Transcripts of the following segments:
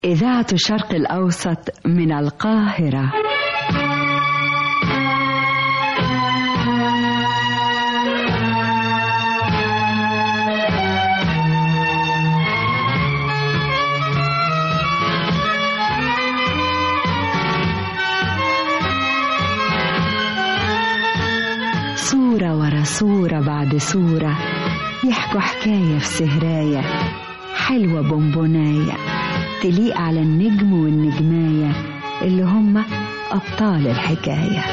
إذاعة الشرق الأوسط من القاهرة صورة ورا صورة بعد صورة يحكوا حكاية في سهراية حلوة بونبوناية تليق على النجم والنجماية اللي هم أبطال الحكاية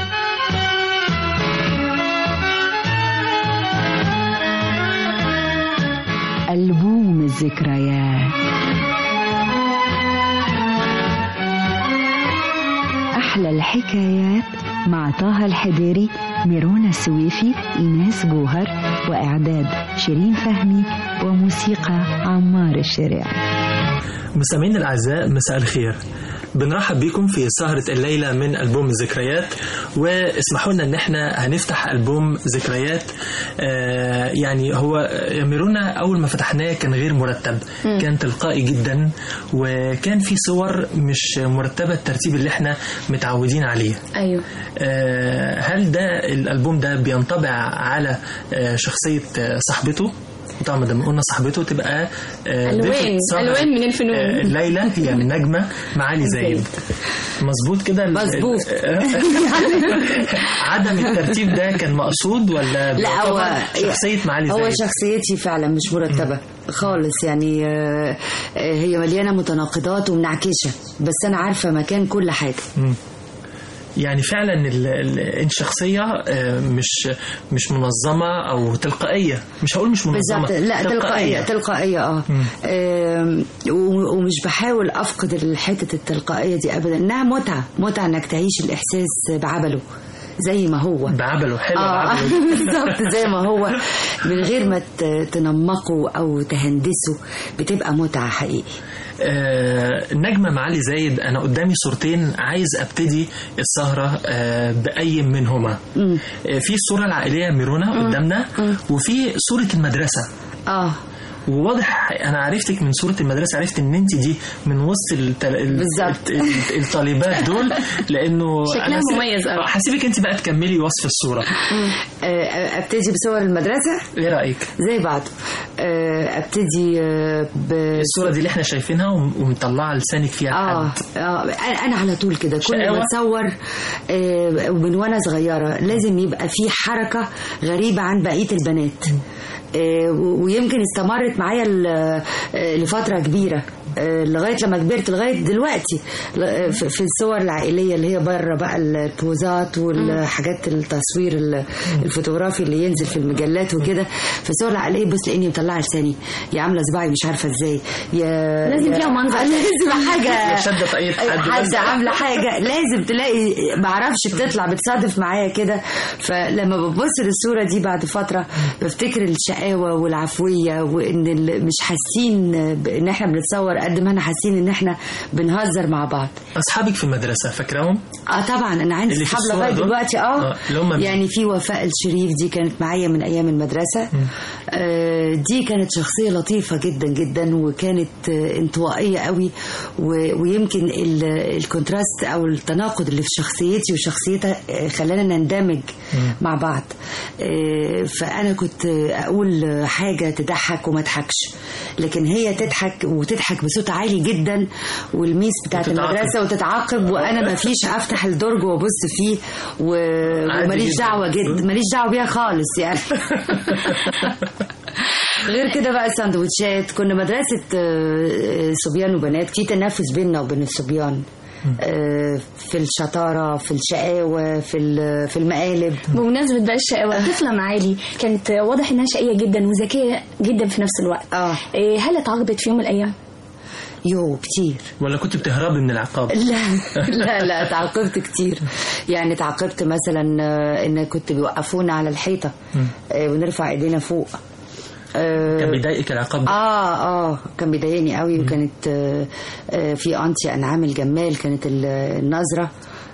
ألبوم الذكريات أحلى الحكايات مع طه الحديري ميرونا السويفي إيناس جوهر وإعداد شيرين فهمي وموسيقى عمار الشريعي مستمعينا الأعزاء مساء الخير بنرحب بكم في سهرة الليلة من ألبوم الذكريات واسمحوا لنا ان احنا هنفتح ألبوم ذكريات آه يعني هو ميرونا أول ما فتحناه كان غير مرتب م. كان تلقائي جدا وكان في صور مش مرتبة الترتيب اللي احنا متعودين عليه ايوه آه هل ده الألبوم ده بينطبع على آه شخصية صاحبته طبعا ما قلنا صاحبته تبقى الوان الوان من الفنون ليلى هي النجمه معالي زايد مظبوط كده مظبوط عدم الترتيب ده كان مقصود ولا لا هو شخصيه معالي زايد هو شخصيتي فعلا مش مرتبه خالص يعني هي مليانه متناقضات ومنعكشه بس انا عارفه مكان كل حاجه م. يعني فعلا الشخصية مش مش منظمة أو تلقائية مش هقول مش منظمة بالظبط لا تلقائية تلقائية اه, آه ومش بحاول أفقد حتة التلقائية دي أبدا إنها متعة متعة إنك تعيش الإحساس بعبله زي ما هو بعبله حلو آه بعبله بالظبط زي ما هو من غير ما تنمقه أو تهندسه بتبقى متعة حقيقي آه نجمة معالي زايد أنا قدامي صورتين عايز أبتدي السهرة آه بأي منهما آه في الصورة العائلية ميرونا قدامنا وفي صورة المدرسة آه وواضح انا عرفتك من صوره المدرسه عرفت ان انت دي من وسط التل... بالظبط الطالبات دول لانه شكلها مميز قوي هسيبك انت بقى تكملي وصف الصوره ابتدي بصور المدرسه ايه رايك زي بعض ابتدي ب... الصوره دي اللي احنا شايفينها ومطلعه لسانك فيها اه اه انا على طول كده كل ما اتصور من وانا صغيره لازم يبقى في حركه غريبه عن بقيه البنات ويمكن استمرت معايا لفترة كبيرة لغاية لما كبرت لغاية دلوقتي في الصور العائلية اللي هي بره بقى البوزات والحاجات التصوير الفوتوغرافي اللي ينزل في المجلات وكده في الصور العائلية بص لاني مطلعة لساني يا عاملة صباعي مش عارفة ازاي يا لازم فيها منظر لازم حاجة شدة طاقية حد حد عاملة حاجة لازم تلاقي معرفش بتطلع بتصادف معايا كده فلما ببص للصورة دي بعد فترة بفتكر الشقاوة والعفوية وان مش حاسين ان احنا بنتصور قد ما احنا حاسين ان احنا بنهزر مع بعض اصحابك في المدرسه فاكراهم اه طبعا انا عندي اصحاب لغايه دلوقتي اه, آه. يعني في وفاء الشريف دي كانت معايا من ايام المدرسه آه دي كانت شخصيه لطيفه جدا جدا وكانت آه انطوائيه قوي ويمكن الكونتراست او التناقض اللي في شخصيتي وشخصيتها خلانا نندمج مع بعض آه فانا كنت اقول حاجه تضحك وما اضحكش لكن هي تضحك وتضحك بصوت عالي جدا والميس بتاعت المدرسه وتتعاقب وانا ما فيش افتح الدرج وابص فيه و... وماليش دعوه جدا ماليش دعوه بيها خالص يعني غير كده بقى السندوتشات كنا مدرسه صبيان وبنات في تنافس بيننا وبين الصبيان في الشطاره في الشقاوه في في المقالب بمناسبه بقى الشقاوه طفله معالي كانت واضح انها شقيه جدا وذكيه جدا في نفس الوقت اه هل اتعاقبت في يوم من الايام يو كتير ولا كنت بتهربي من العقاب لا لا لا اتعاقبت كتير يعني اتعاقبت مثلا ان كنت بيوقفونا على الحيطه ونرفع ايدينا فوق كان بيضايقك العقاب اه اه كان بيضايقني قوي وكانت آه في انتي انعام الجمال كانت النظره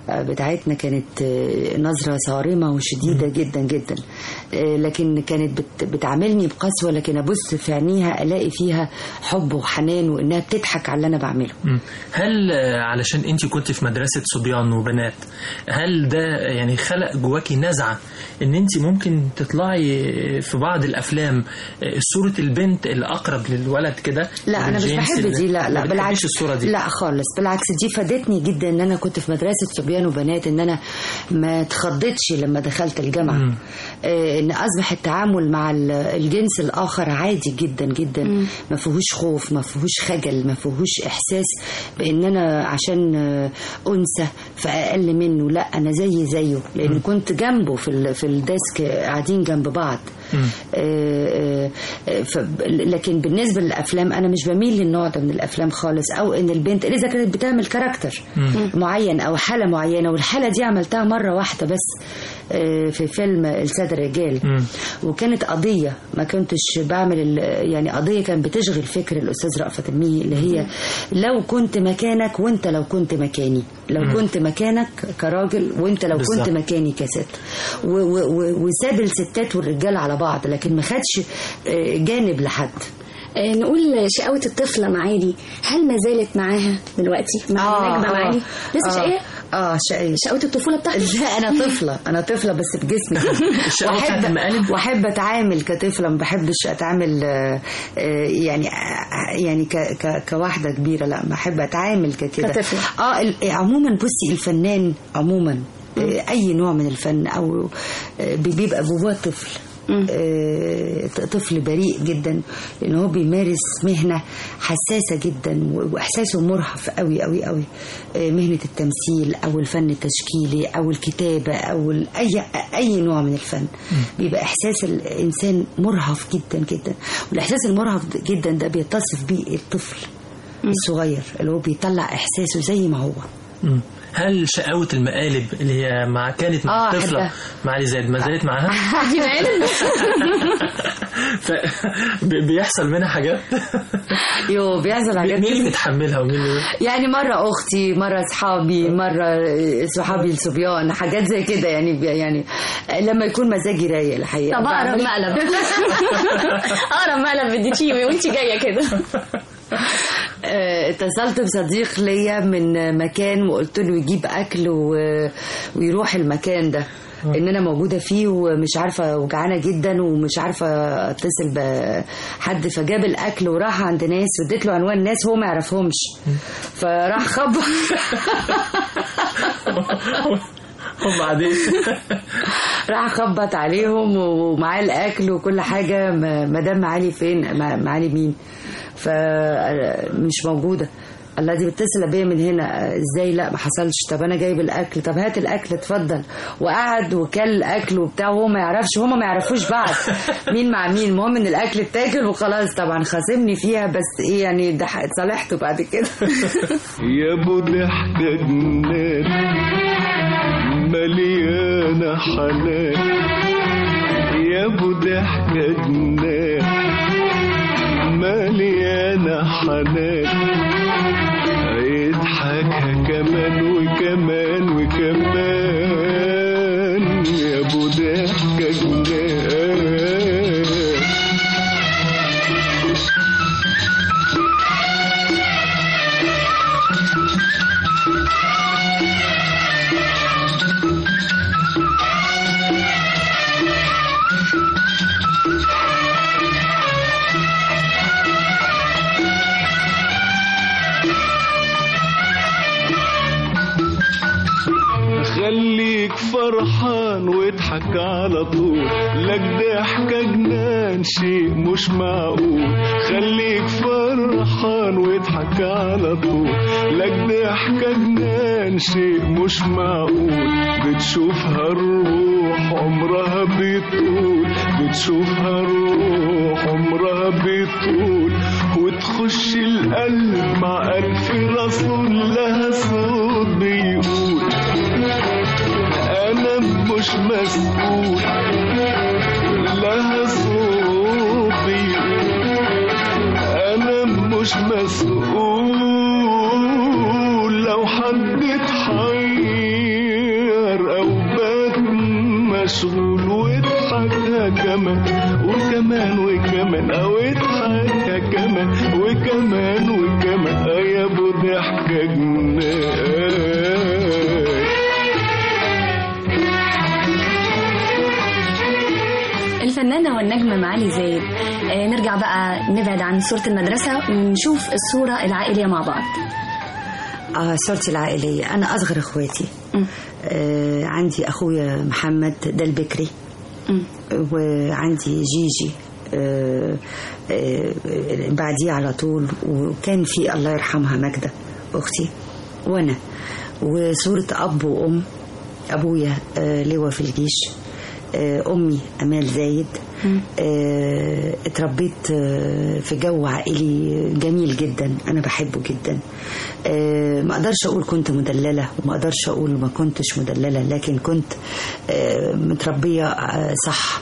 بتاعتنا كانت آه، نظرة صارمة وشديدة جدا جدا آه، لكن كانت بت- بتعاملني بقسوة لكن أبص في عينيها ألاقي فيها حب وحنان وإنها بتضحك على اللي أنا بعمله مم. هل آه، علشان انت كنت في مدرسة صبيان وبنات هل ده يعني خلق جواكي نزعة ان انت ممكن تطلعي في بعض الافلام آه، صورة البنت اللي اقرب للولد كده لا انا مش الجينز بحب اللي- دي لا ما لا بتحبيش بالعكس الصورة دي لا خالص بالعكس دي فادتني جدا ان انا كنت في مدرسه صبيان وبنات ان انا ما اتخضتش لما دخلت الجامعه مم. آه ان اصبح التعامل مع ال- الجنس الاخر عادي جدا جدا ما فيهوش خوف ما فيهوش خجل ما فيهوش احساس بان انا عشان آه، انثى فاقل منه لا انا زي زيه لان كنت جنبه في ال- في الديسك قاعدين جنب بعض مم. آه، آه، ف- لكن بالنسبه للافلام انا مش بميل للنوع ده من الافلام خالص او ان البنت اذا كانت بتعمل كاركتر معين او حاله معينه والحاله دي عملتها مره واحده بس آه، في فيلم الساده الرجال مم. وكانت قضيه ما كنتش بعمل ال- يعني قضيه كان بتشغل فكر الاستاذ رأفت الميهي اللي هي لو كنت مكانك وانت لو كنت مكاني لو كنت مكانك كراجل وانت لو بالظبط. كنت مكاني كست و- و- و- وساب الستات والرجال على بعض لكن ما خدش آه، جانب لحد آه، نقول شقاوة الطفلة معالي هل ما زالت معاها دلوقتي مع النجمة معالي لسه شقية اه شقية شقاوة الطفولة بتاعتك لا انا طفله انا طفله بس بجسمي كده. الشقاوة بتاعت المقالب؟ واحب اتعامل كطفله ما بحبش اتعامل آه، آه، يعني آه، يعني ك ك كواحده كبيره لا بحب اتعامل ككده كطفلة. اه ال- عموما بصي الفنان عموما آه، اي نوع من الفن او آه، بيبقى جواه طفل آه، طفل بريء جدا لان هو بيمارس مهنه حساسه جدا و- واحساسه مرهف قوي قوي قوي آه، مهنه التمثيل او الفن التشكيلي او الكتابه او ال- اي اي نوع من الفن بيبقى احساس الانسان مرهف جدا جدا والاحساس المرهف جدا ده بيتصف بيه الطفل الصغير اللي هو بيطلع احساسه زي ما هو مم. هل شقاوة المقالب اللي هي مع كانت مع آه، الطفلة أحبها. مع علي زايد ما زالت معاها دي معالي ف... بي- بيحصل منها حاجات يو بيحصل حاجات مين اللي كده. بيتحملها ومين اللي يعني مرة أختي مرة أصحابي مرة صحابي الصبيان حاجات زي كده يعني يعني لما يكون مزاجي رايق الحقيقة طب اقرب بعمل- مقلب اقرب مقلب بديتشيوي وانت جايه كده آه، اتصلت بصديق ليا من مكان وقلت له يجيب أكل و- ويروح المكان ده ان انا موجوده فيه ومش عارفه وجعانه جدا ومش عارفه اتصل بحد فجاب الاكل وراح عند ناس واديت له عنوان ناس هو ما يعرفهمش فراح خبط وبعدين راح خبط عليهم ومعاه الاكل وكل حاجه م- مدام معالي فين ما- معالي مين فمش موجوده الله دي بتتصل بيا من هنا ازاي لا ما حصلش طب انا جايب الاكل طب هات الاكل اتفضل وقعد وكل الاكل وبتاع وهو ما يعرفش هما ما يعرفوش بعض مين مع مين المهم ان الاكل اتاكل وخلاص طبعا خاصمني فيها بس ايه يعني ده اتصالحته بعد كده يا ابو ضحكة جنان مليانة حنان يا ابو ضحكة جنان مليانة حنان يضحكها كمان وكمان وكمان يا ابو ضحكة جنان خليك فرحان واضحك على طول لك ضحكة جنان شيء مش معقول خليك فرحان واضحك على طول لك ضحكة جنان شيء مش معقول بتشوفها الروح عمرها بيطول بتشوفها الروح عمرها بيطول وتخش القلب مع ألف رسول لها صوت بيقول أنا مش مسؤول لها صوت بيقول أنا مش مسؤول لو حد اتحير مشغول واضحكها كمان وكمان وكمان او اضحكها كمان وكمان وكمان آه يا ابو ضحكة جنان الفنانة والنجمة معالي زايد آه، نرجع بقى نبعد عن صورة المدرسة ونشوف الصورة العائلية مع بعض اه صورتي العائلية أنا أصغر إخواتي مم. آه عندي أخويا محمد ده البكري مم. وعندي جيجي آه آه بعديه على طول وكان في الله يرحمها ماجدة أختي وأنا وصورة أب وأم أبويا آه لواء في الجيش آه أمي أمال زايد آه اتربيت آه في جو عائلي جميل جدا أنا بحبه جدا آه ما أقدرش أقول كنت مدللة وما أقدرش أقول ما كنتش مدللة لكن كنت آه متربية آه صح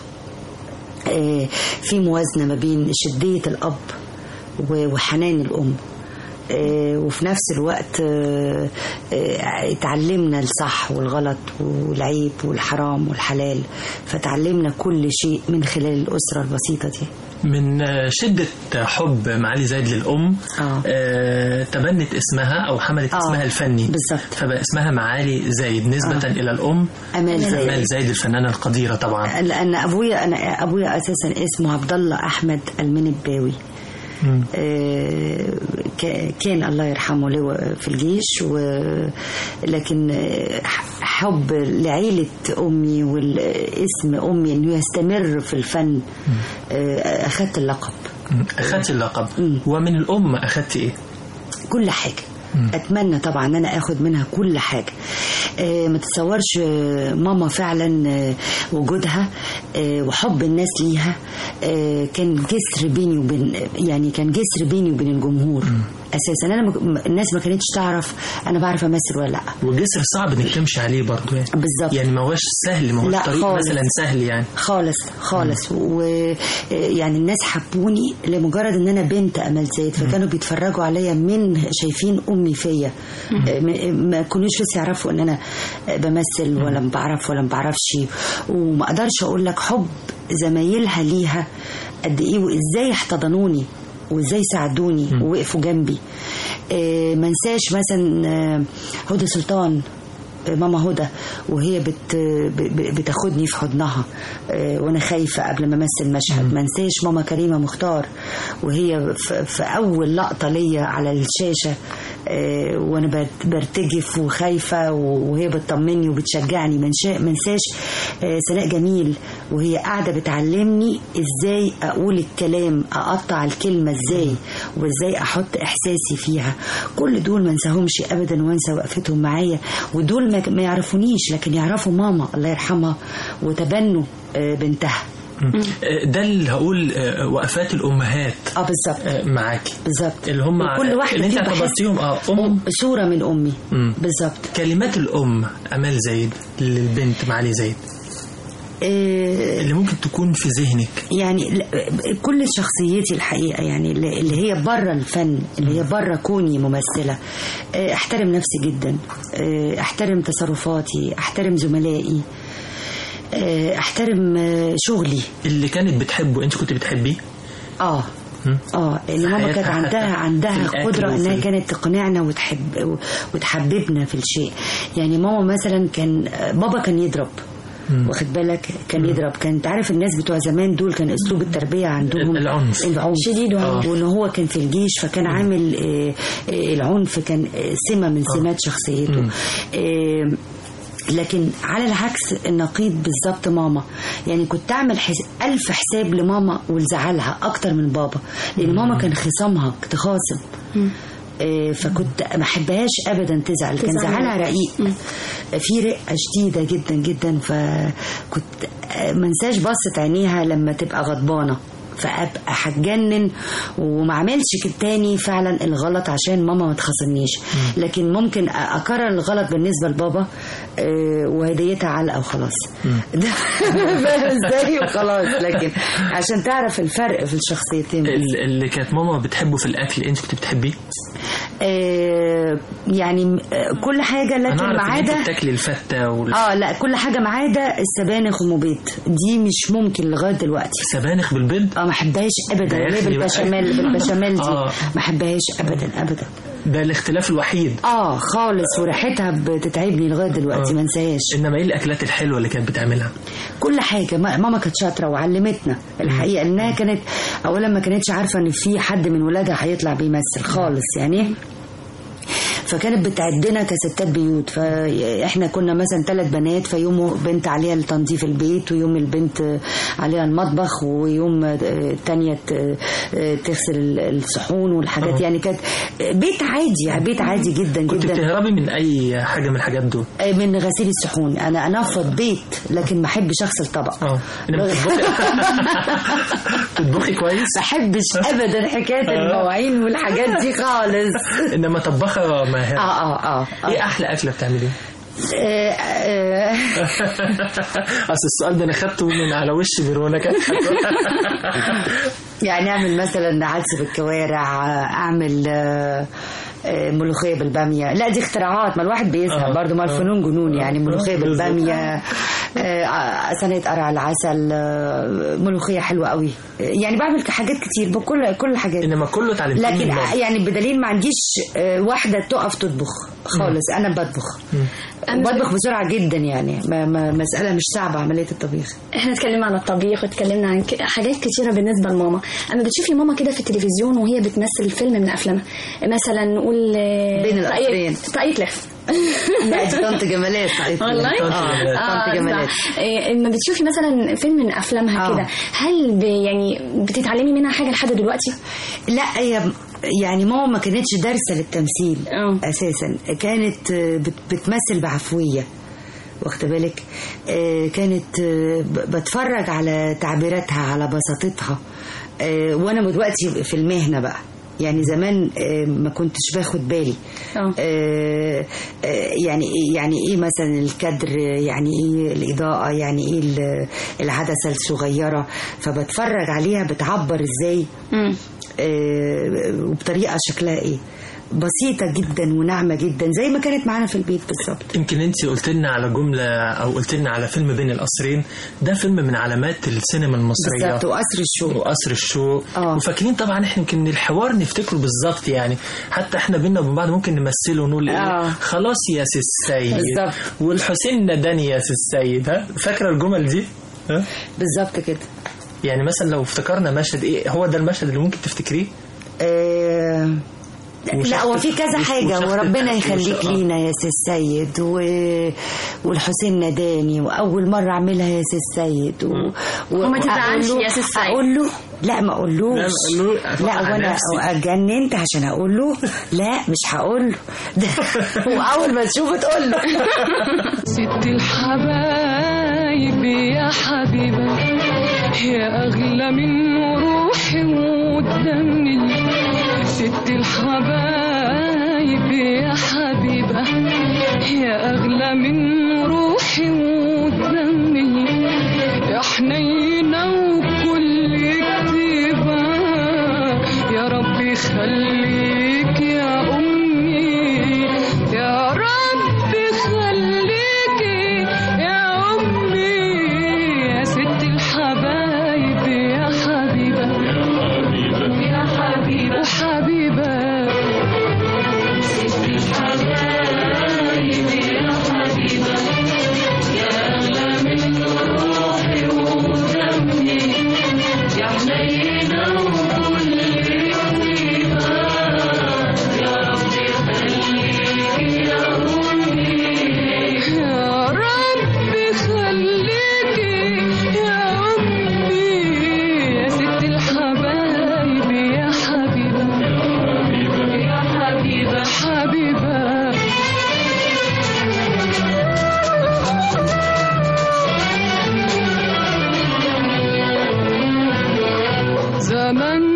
آه، في موازنة ما بين شدية الأب و- وحنان الأم آه، وفي نفس الوقت آه، آه، اتعلمنا الصح والغلط والعيب والحرام والحلال فتعلمنا كل شيء من خلال الأسرة البسيطة دي من آه، شدة حب معالي زايد للأم آه. آه، تبنت اسمها أو حملت آه، اسمها الفني بالظبط. فبقى اسمها معالي زايد نسبة آه. إلى الأم أمال زايد. أمال زايد الفنانة القديرة طبعا لأن أبويا أنا أبويا أساسا اسمه عبد الله أحمد المنباوي مم. آه، ك- كان الله يرحمه لواء في الجيش و لكن آه، حب لعيلة أمي والاسم أمي إنه يستمر في الفن آه، أخذت اللقب مم. أخدت اللقب مم. ومن الأم أخدت إيه؟ كل حاجة اتمنى طبعا ان انا اخد منها كل حاجه آه، ما تتصورش آه، ماما فعلا آه، وجودها آه، وحب الناس ليها آه، كان جسر بيني وبين يعني كان جسر بيني وبين الجمهور اساسا انا ما- الناس ما كانتش تعرف انا بعرف امثل ولا لا والجسر صعب إنك تمشي عليه برضه يعني بالظبط. يعني ما هوش سهل ما هوش لا طريق خالص. مثلا سهل يعني خالص خالص ويعني الناس حبوني لمجرد ان انا بنت امل زايد فكانوا بيتفرجوا عليا من شايفين امي فيا م- ما كانوش لسه يعرفوا ان انا بمثل ولا ما بعرف ولا ما بعرفش وما اقدرش اقول لك حب زمايلها ليها قد ايه وازاي احتضنوني وازاي ساعدوني ووقفوا جنبي آه، ما انساش مثلا آه، هدى سلطان ماما هدى وهي بت ب- ب- بتاخدني في حضنها آه، وانا خايفه قبل ما امثل مشهد ما انساش ماما كريمه مختار وهي في في اول لقطه ليا على الشاشه آه، وانا بت- برتجف وخايفه وهي بتطمني وبتشجعني ما انشا- ما انساش آه، سناء جميل وهي قاعده بتعلمني ازاي اقول الكلام اقطع الكلمه ازاي وازاي احط احساسي فيها كل دول ما انساهمش ابدا وانسى وقفتهم معايا ودول ما ما يعرفونيش لكن يعرفوا ماما الله يرحمها وتبنوا آه، بنتها مم. آه، ده اللي هقول آه، وقفات الأمهات اه بالظبط آه، معاكي بالظبط اللي هم وكل واحده اللي انت فيهم بحس اعتبرتيهم اه ام صوره من امي مم. بالظبط كلمات الام امال زايد للبنت معالي زايد آه، اللي ممكن تكون في ذهنك يعني ل- كل شخصيتي الحقيقه يعني اللي اللي هي بره الفن اللي هي بره كوني ممثله آه، احترم نفسي جدا آه، احترم تصرفاتي احترم زملائي آه، احترم آه، شغلي اللي كانت بتحبه انت كنت بتحبيه اه مم. اه لان ماما حياتها كانت عندها حتى عندها في الأكل قدره وفي انها ال- كانت تقنعنا وتحب وتحببنا في الشيء يعني ماما مثلا كان بابا كان يضرب واخد بالك كان يضرب كان انت عارف الناس بتوع زمان دول كان اسلوب التربيه عندهم العنف. العنف شديد وعنف. وان هو كان في الجيش فكان عامل آه، آه، العنف كان آه، سمه من سمات شخصيته آه، لكن على العكس النقيض بالظبط ماما يعني كنت اعمل حس... الف حساب لماما ولزعلها اكتر من بابا لان ماما كان خصامها كنت خاصم آه، فكنت ما احبهاش ابدا تزعل كان تزعل. زعلها رقيق في رقه شديده جدا جدا فكنت آه، ما انساش بصت عينيها لما تبقى غضبانه فابقى هتجنن وما اعملش كده تاني فعلا الغلط عشان ماما ما تخاصمنيش لكن ممكن أ- اكرر الغلط بالنسبه لبابا آه، وهديتها علقه وخلاص ده فاهم ازاي وخلاص لكن عشان تعرف الفرق في الشخصيتين ال- اللي كانت ماما بتحبه في الاكل انت كنت بتحبيه آه يعني آه، كل حاجه انا لكن اعرف ما ان انت عدا بتاكلي الفته وال... اه لا كل حاجه ما عدا السبانخ ومبيض دي مش ممكن لغايه دلوقتي سبانخ بالبيض اه ما احبهاش ابدا ده يا اللي هي أخي بقى. بالبشاميل بالبشاميل دي آه. ما احبهاش ابدا ابدا ده الاختلاف الوحيد اه خالص وريحتها بتتعبني لغايه دلوقتي آه. ما انساهاش انما ايه الاكلات الحلوه اللي كانت بتعملها كل حاجه ما- ماما كانت شاطره وعلمتنا الحقيقه انها كانت اولا ما كانتش عارفه ان في حد من ولادها هيطلع بيمثل خالص يعني فكانت بتعدنا كستات بيوت فاحنا كنا مثلا ثلاث بنات فيوم بنت عليها لتنظيف البيت ويوم البنت عليها المطبخ ويوم الثانيه تغسل الصحون والحاجات يعني كانت بيت عادي يعني بيت عادي جدا كنت جدا بتهربي من اي حاجه من الحاجات دول من غسيل الصحون انا انفض بيت لكن ما احبش اغسل طبق اه انما بتطبخي تطبخي كويس ما احبش ابدا حكايه المواعين والحاجات دي خالص انما طباخه ماهره اه اه اه ايه احلى اكله بتعمليها آه، آه، اصل السؤال ده انا خدته من على وش ميرونه كده يعني اعمل مثلا عدس بالكوارع آه، اعمل آه، آه، ملوخيه بالباميه لا دي اختراعات ما الواحد بيزهق آه، برضه ما آه. الفنون جنون يعني ملوخيه بالظبط. بالباميه آه، صينيه قرع العسل آه، ملوخيه حلوه قوي آه، يعني بعمل حاجات كتير بكل كل الحاجات انما كله اتعلمتيه لكن من ماما. يعني بدليل ما عنديش آه، واحده تقف تطبخ خالص انا بطبخ بطبخ بسرعه جدا يعني ما ما مساله مش صعبه عمليه الطبيخ احنا اتكلمنا عن الطبيخ واتكلمنا عن ك- حاجات كتيرة بالنسبة لماما اما بتشوفي ماما كده في التلفزيون وهي بتمثل فيلم من افلامها مثلا نقول آه، بين طاقية- القصرين. طاقية لف لا دي طنط جمالات طيب. والله طنط اه جمالات. طنط جمالات صح. إيه، اما بتشوفي مثلا فيلم من افلامها آه. كده هل ب يعني بتتعلمي منها حاجه لحد دلوقتي لا هي يعني ماما ما كانتش دارسه للتمثيل اه. اساسا كانت آه، بت- بتمثل بعفويه واخده بالك آه، كانت آه، ب- بتفرج على تعبيراتها على بساطتها آه، وانا دلوقتي في المهنه بقى يعني زمان آه، ما كنتش باخد بالي اه. آه، آه، يعني إيه- يعني ايه مثلا الكادر يعني ايه الاضاءه يعني ايه ال- العدسه الصغيره فبتفرج عليها بتعبر ازاي امم آه، وبطريقه شكلها ايه بسيطه جدا وناعمه جدا زي ما كانت معانا في البيت بالظبط يمكن انت قلت لنا على جمله او قلت لنا على فيلم بين القصرين ده فيلم من علامات السينما المصريه بالظبط وقصر الشوق وقصر الشوق آه. وفاكرين طبعا احنا يمكن من الحوار نفتكره بالظبط يعني حتى احنا بينا وبين بعض ممكن نمثله ونقول ايه آه. خلاص يا سي السيد بالظبط. والحسين نداني يا سي السيد ها فاكره الجمل دي ها بالظبط كده يعني مثلا لو افتكرنا مشهد ايه هو ده المشهد اللي ممكن تفتكريه آه لا هو في كذا وشخص- حاجة وشخص- وربنا يخليك وش- آه. لينا يا سي السيد و... والحسين نداني وأول مرة أعملها يا سي السيد و... و... وما تزعلش وأقول له- يا سي السيد. أقول له لا ما أقولوش لا، ما أقولوش. أفكر لا على وأنا نفسي. اتجننت عشان أقول له لا مش هقول له ده وأول ما تشوفه تقول له ست الحبايب يا حبيبة يا أغلى من روحي ودمي ست الحبايب يا حبيبة يا أغلى من روحي ودمي يا حنينة وكل كتيبة يا رب يخليك يا أمي يا رب خليكي يا أمي يا ست الحبايب يا حبيبة يا حبيبة وحبيبة ست الحبايب يا حبيبة يا أغلى من روحي ودمي يا حنينة وكل طيبة يا رب خليكي يا أمي يا رب خليكي يا أمي يا ست الحبايب يا حبيبة يا حبيبة حبيبة زمن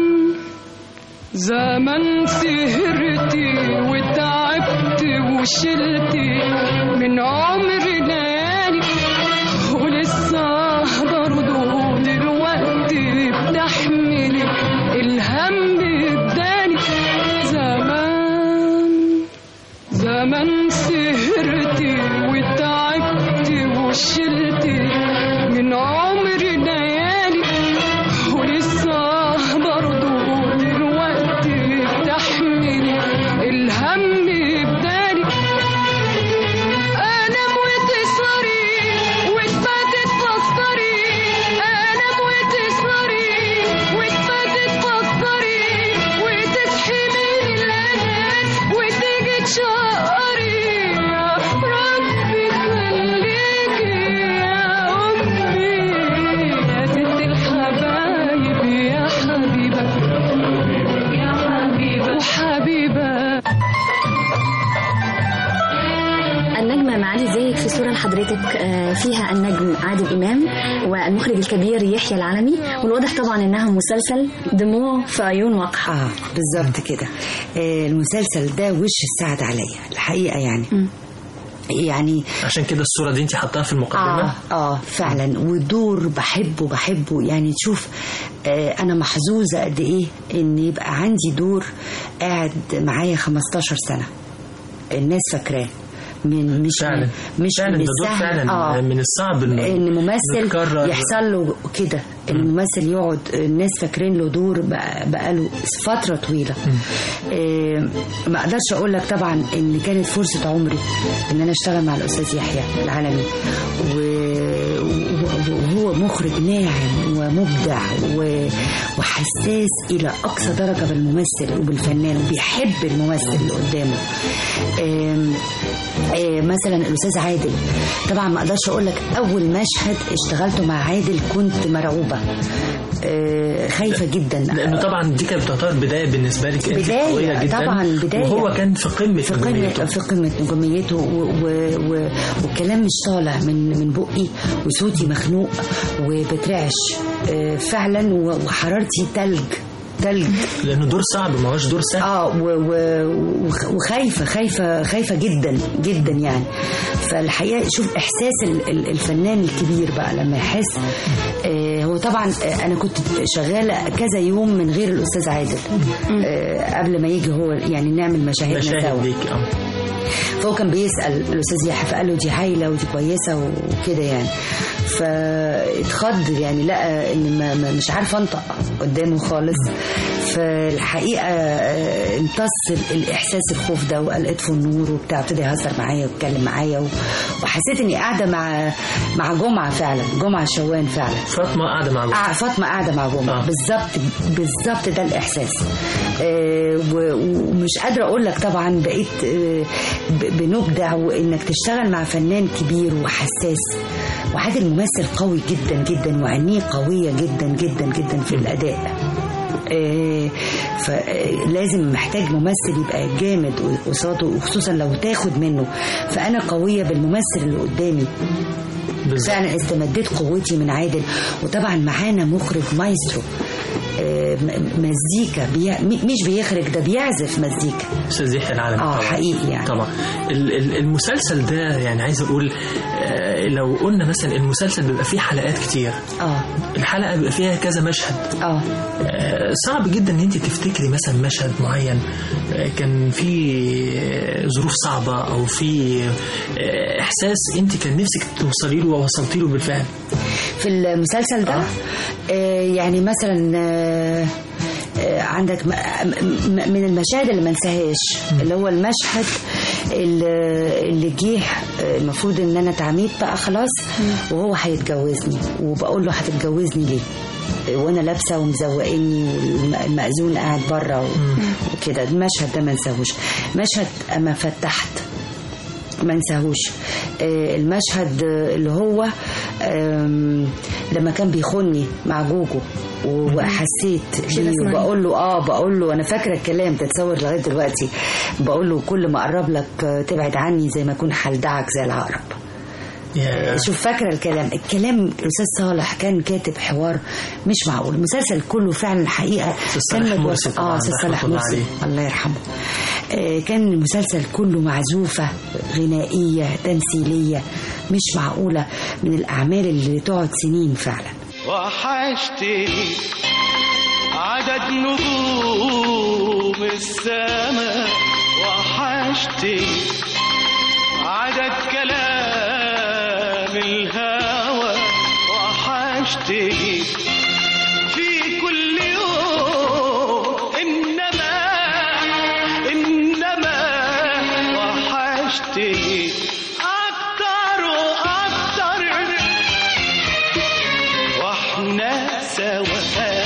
زمن سهرتي وتعبت وشلتي من عمر ليالي ولسه برضه دلوقتي بتحملي الهم الداني زمان كمان سهرتي وتعبتي وشلتي من عمري ليالي ولسه برضه دلوقتي بتحملي الهم بدالي انام وتسهري وتباتي تفكري انام وتسهري وتباتي تفكري وتصحي من الانام وتيجي تشقري يا ربي خليكي يا امي يا ست الحبايب يا حبيبه يا حبيبه وحبيبه النجمة معالي زيك في صورة لحضرتك آه، فيها النجم عادل إمام والمخرج الكبير يحيى العلمي والواضح طبعا إنها مسلسل دموع في عيون وقحة اه بالظبط كده آه المسلسل ده وش السعد عليا الحقيقه يعني يعني عشان كده الصورة دي انت حطاها في المقدمة اه اه فعلا ودور بحبه بحبه يعني تشوف آه انا محظوظه قد ايه ان يبقى عندي دور قاعد معايا 15 سنه الناس فاكراه من مش فعلا مش فعلا من ده دور السهل فعلا آه من الصعب انه ان ممثل يتكرر. يحصل له كده الممثل يقعد الناس فاكرين له دور بقى بقاله فتره طويله آه ما اقدرش اقول لك طبعا ان كانت فرصه عمري ان انا اشتغل مع الاستاذ يحيى العالمي و- وهو مخرج ناعم ومبدع و- وحساس الى اقصى درجه بالممثل وبالفنان وبيحب الممثل اللي قدامه آم، آه، مثلا الاستاذ عادل طبعا ما اقدرش اقول لك اول مشهد اشتغلته مع عادل كنت مرعوبه آه، خايفه جدا لانه طبعا دي كانت تعتبر بدايه بالنسبه لك انت بداية، قويه جدا طبعاً بداية. وهو كان في قمه في قمة نجوميته. في قمة نجوميته و- و- و- والكلام مش طالع من من بقي وصوتي مخنوق وبترعش آه، فعلا و- وحرارتي تلج تلج لانه دور صعب ما هوش دور سهل اه و- و- وخ- وخايفه خايفه خايفه جدا جدا يعني فالحقيقه شوف احساس ال- ال- الفنان الكبير بقى لما يحس آه هو طبعا آه، انا كنت شغاله كذا يوم من غير الاستاذ عادل آه قبل ما يجي هو يعني نعمل مشاهدنا مشاهد سوا ليك اه فهو كان بيسال الاستاذ يحيى فقال له دي هايله ودي كويسه وكده يعني فاتخض يعني لقى ان ما ما- مش عارفه انطق قدامه خالص فالحقيقه آه، امتص ال- الاحساس الخوف ده وقال اطفوا النور وبتاع ابتدى يهزر معايا ويتكلم معايا و- وحسيت اني قاعده مع مع جمعه فعلا جمعه شوان فعلا فاطمه قاعده مع آه، فاطمه قاعده مع جمعه آه. بالظبط بالظبط ده الاحساس آه، و- ومش قادره اقول لك طبعا بقيت آه، ب- بنبدع وانك تشتغل مع فنان كبير وحساس وعادل ممثل قوي جدا جدا وعينيه قويه جدا جدا جدا في الاداء آه، فلازم محتاج ممثل يبقى جامد قصاده وخصوصا لو تاخد منه فانا قويه بالممثل اللي قدامي بالظبط فعلا استمديت قوتي من عادل وطبعا معانا مخرج مايسترو آه، م- مزيكا بي... م- مش بيخرج ده بيعزف مزيكا استاذ يحيى العالمي اه طبعا حقيقي يعني طبعا ال- ال- المسلسل ده يعني عايز اقول آه، لو قلنا مثلا المسلسل بيبقى فيه حلقات كتير اه الحلقه بيبقى فيها كذا مشهد اه آه، صعب جدا ان انت تفتكري مثلا مشهد معين آه، كان في آه، ظروف صعبه او في آه، احساس انت كان نفسك توصلي له ووصلتي له بالفعل في المسلسل ده آه. آه يعني مثلا آه آه عندك م- م- من المشاهد اللي ما انساهاش اللي هو المشهد اللي اللي جه آه، المفروض ان انا اتعميت بقى خلاص وهو هيتجوزني وبقول له هتتجوزني ليه آه، وانا لابسه ومزوقني والمأذون قاعد بره و- وكده المشهد ده ما انساهوش مشهد اما فتحت ما انساهوش آه، المشهد آه، اللي هو آم، لما كان بيخوني مع جوجو و- وحسيت شيلة بيه اسماعيل. وبقول له اه بقول له انا فاكره الكلام تتصور لغايه دلوقتي بقول له كل ما اقرب لك آه، تبعد عني زي ما اكون هلدعك زي العقرب يا شوف فاكره الكلام الكلام الاستاذ صالح كان كاتب حوار مش معقول المسلسل كله فعلا حقيقه أستاذ صالح كان مرسي متوفى- طبعاً، اه استاذ رحمة صالح الله مرسي عليه. الله يرحمه آه، كان المسلسل كله معزوفة غنائية تمثيلية مش معقولة من الأعمال اللي تقعد سنين فعلا وحشتني عدد نجوم السماء وحشتني وحشتني عدد كلام الهوى وحشتني في كل يوم إنما إنما وحشتني أكتر وأكتر واحنا سوا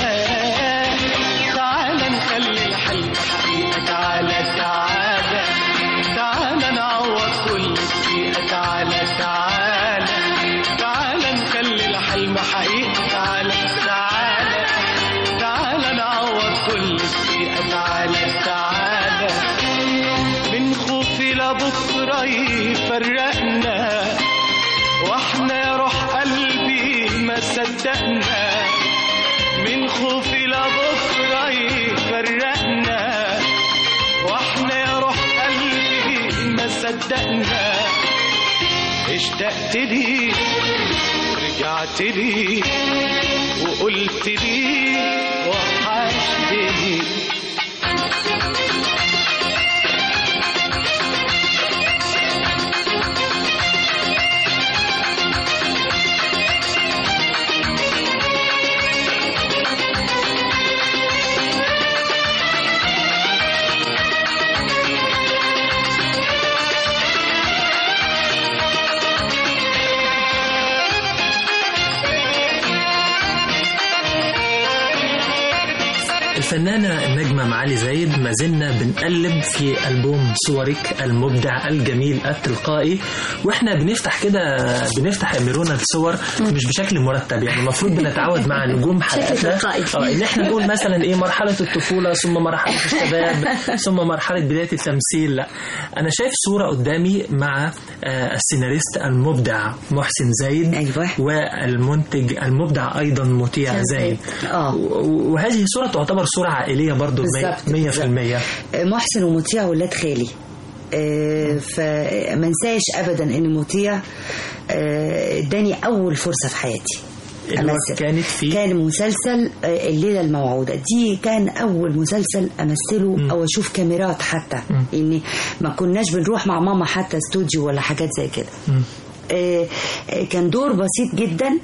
تعالى نخلي الحل حقيقة تعالى تعالى تعالى نعوض كل دقيقة تعالى تعالى تعالى نخلي الحلم حقيقة تعالى تعالى تعالى نعوض كل دقيقة تعالى تعالى من خوفي لبكرة يفرقنا واحنا يا روح قلبي ما صدقنا من خوفي لبكرة يفرقنا واحنا يا روح قلبي ما صدقنا اشتقت لي رجعت لي وقلت لي وحشتني الفنانة النجمة معالي زايد ما زلنا بنقلب في ألبوم صورك المبدع الجميل التلقائي واحنا بنفتح كده بنفتح ميرونا الصور مش بشكل مرتب يعني المفروض بنتعود مع نجوم حلقاتنا تلقائي. اه ان احنا نقول مثلا ايه مرحلة الطفولة ثم مرحلة الشباب ثم مرحلة بداية التمثيل لا انا شايف صورة قدامي مع آه، السيناريست المبدع محسن زايد أيوة. والمنتج المبدع ايضا مطيع زايد اه و- وهذه صورة تعتبر صورة عائلية برضو بالظبط، مية في المية محسن ومطيع ولاد خالي آه، فما انساش ابدا ان مطيع آه، اداني اول فرصه في حياتي اللي هو أمثل. كانت في كان مسلسل آه، الليله الموعوده دي كان اول مسلسل امثله او اشوف كاميرات حتى اني ما كناش بنروح مع ماما حتى استوديو ولا حاجات زي كده آه، آه، كان دور بسيط جدا